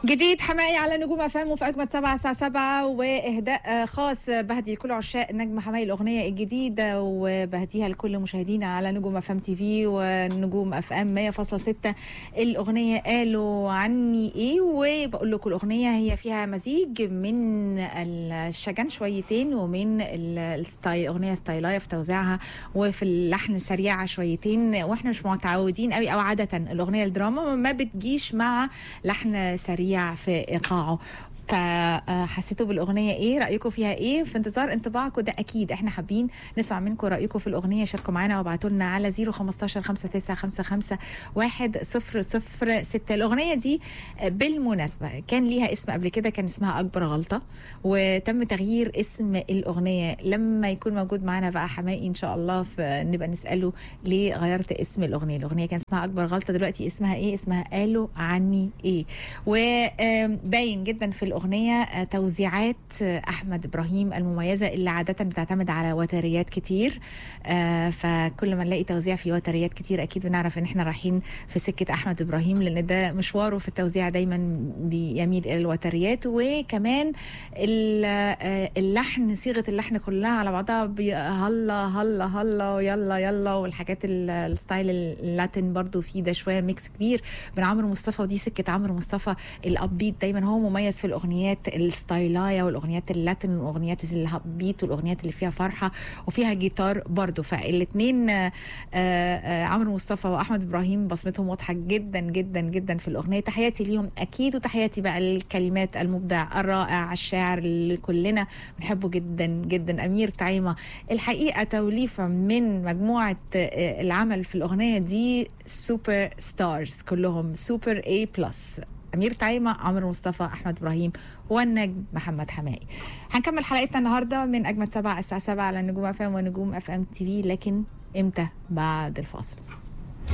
جديد حمائي على نجوم افلام وفي اجمد سبعة الساعة سبعة واهداء خاص بهدي لكل عشاق نجم حمائي الاغنية الجديدة وبهديها لكل مشاهدينا على نجوم افلام تي في ونجوم اف ام 100.6 الاغنية قالوا عني ايه وبقول لكم الاغنية هي فيها مزيج من الشجن شويتين ومن الستايل الاغنية ستايلاية في توزيعها وفي اللحن سريعة شويتين واحنا مش متعودين قوي او عادة الاغنية الدراما ما بتجيش مع لحن سريع في ايقاعه فحسيتوا بالاغنيه ايه رايكم فيها ايه في انتظار انطباعكم ده اكيد احنا حابين نسمع منكم رايكم في الاغنيه شاركوا معانا وابعتوا لنا على 015 5955 1006 الاغنيه دي بالمناسبه كان ليها اسم قبل كده كان اسمها اكبر غلطه وتم تغيير اسم الاغنيه لما يكون موجود معانا بقى حمائي ان شاء الله نبقى نساله ليه غيرت اسم الاغنيه الاغنيه كان اسمها اكبر غلطه دلوقتي اسمها ايه اسمها قالوا عني ايه وباين جدا في الأغنية توزيعات أحمد إبراهيم المميزة اللي عادة بتعتمد على وتريات كتير فكل ما نلاقي توزيع في وتريات كتير أكيد بنعرف إن إحنا رايحين في سكة أحمد إبراهيم لأن ده مشواره في التوزيع دايما بيميل إلى الوتريات وكمان اللحن صيغة اللحن كلها على بعضها هلا هلا هلا ويلا يلا والحاجات الستايل اللاتين برضو فيه ده شوية ميكس كبير بين عمرو مصطفى ودي سكة عمرو مصطفى الأبيت دايما هو مميز في الاغنيات الستايلايه والاغنيات اللاتين والاغنيات الهبيت والاغنيات اللي فيها فرحه وفيها جيتار برضو فالاثنين عمرو مصطفى واحمد ابراهيم بصمتهم واضحه جدا جدا جدا في الاغنيه تحياتي ليهم اكيد وتحياتي بقى الكلمات المبدع الرائع الشاعر اللي كلنا بنحبه جدا جدا امير تعيمه الحقيقه توليفه من مجموعه العمل في الاغنيه دي سوبر ستارز كلهم سوبر اي بلس امير تعيمه عمرو مصطفى احمد ابراهيم والنجم محمد حمائي هنكمل حلقتنا النهارده من اجمد سبعة الساعه 7 على نجوم اف ام ونجوم اف ام تي في لكن امتى بعد الفاصل